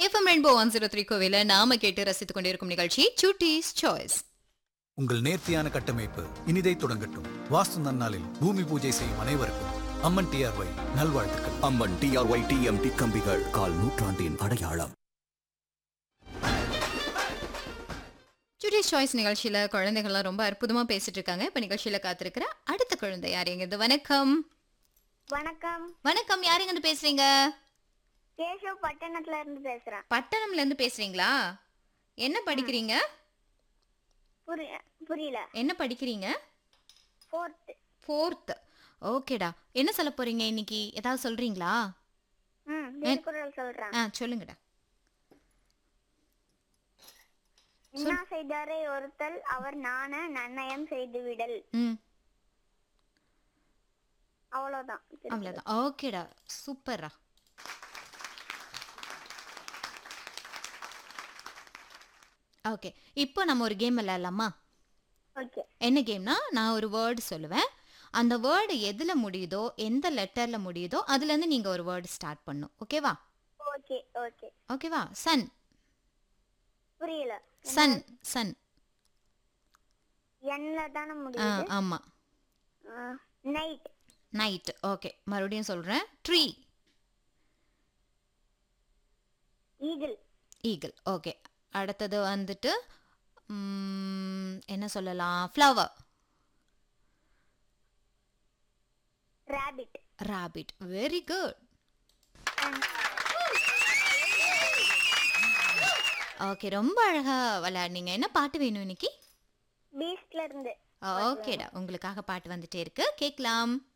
FM Rainbow one zero three கோவில நாம கேட்டு ரசித்துக் கொண்டிருக்கும் நிகழ்ச்சி சுட்டீஸ் சாய்ஸ் உங்கள் நேர்த்தியான கட்டமைப்பு இனிதை தொடங்கட்டும் வாஸ்து நன்னாளில் பூமி பூஜை செய்யும் அனைவருக்கும் அம்மன் டிஆர்ஒய் நல்வாழ்த்துக்கள் அம்மன் டிஆர்ஒய் டிஎம்டி கம்பிகள் கால் நூற்றாண்டின் அடையாளம் சுட்டீஸ் சாய்ஸ் நிகழ்ச்சியில குழந்தைகள்லாம் ரொம்ப அற்புதமா பேசிட்டு இருக்காங்க இப்ப நிகழ்ச்சியில காத்திருக்கிற அடுத்த குழந்தை யாருங்கிறது வணக்கம் வணக்கம் வணக்கம் யாருங்க பேசுறீங்க கேசவ் பட்டணத்துல இருந்து பேசுறேன் பட்டணம்ல இருந்து பேசுறீங்களா என்ன படிக்கிறீங்க புரிய புரியல என்ன படிக்கிறீங்க ஃபோர்த் ஃபோர்த் ஓகேடா என்ன சொல்ல போறீங்க இன்னைக்கு ஏதாவது சொல்றீங்களா ம் திருக்குறள் சொல்றேன் ஆ சொல்லுங்கடா இன்னா செய்தாரை ஒருத்தல் அவர் நாண நன்னயம் செய்து விடல் ம் அவ்வளவுதான் திருக்குறள். அவ்வளோதான் ஓகேடா சூப்பர்ரா ஓகே இப்போ நம்ம ஒரு கேம் விளையாடலாமா ஓகே என்ன கேம்னா நான் ஒரு வேர்டு சொல்லுவேன் அந்த வேர்டு எதில் முடியுதோ எந்த லெட்டரில் முடியுதோ அதுலேருந்து நீங்கள் ஒரு வேர்டு ஸ்டார்ட் பண்ணும் ஓகேவா ஓகே ஓகே ஓகேவா சன் புரியல சன் சன் எண்ல தானே ஆ முடியுது ஆமாம் நைட் நைட் ஓகே மறுபடியும் சொல்கிறேன் ட்ரீ ஈகிள் ஈகிள் ஓகே அடுத்தது வந்துட்டு ம், என்ன சொல்லலாம் flower rabbit rabbit very good okay ரொம்ப அழகா விளையாடுனீங்க என்ன பாட்டு வேணும் இன்னைக்கு பீஸ்ட்ல இருந்து ஓகேடா உங்களுக்காக பாட்டு வந்துட்டே இருக்கு கேட்கலாம்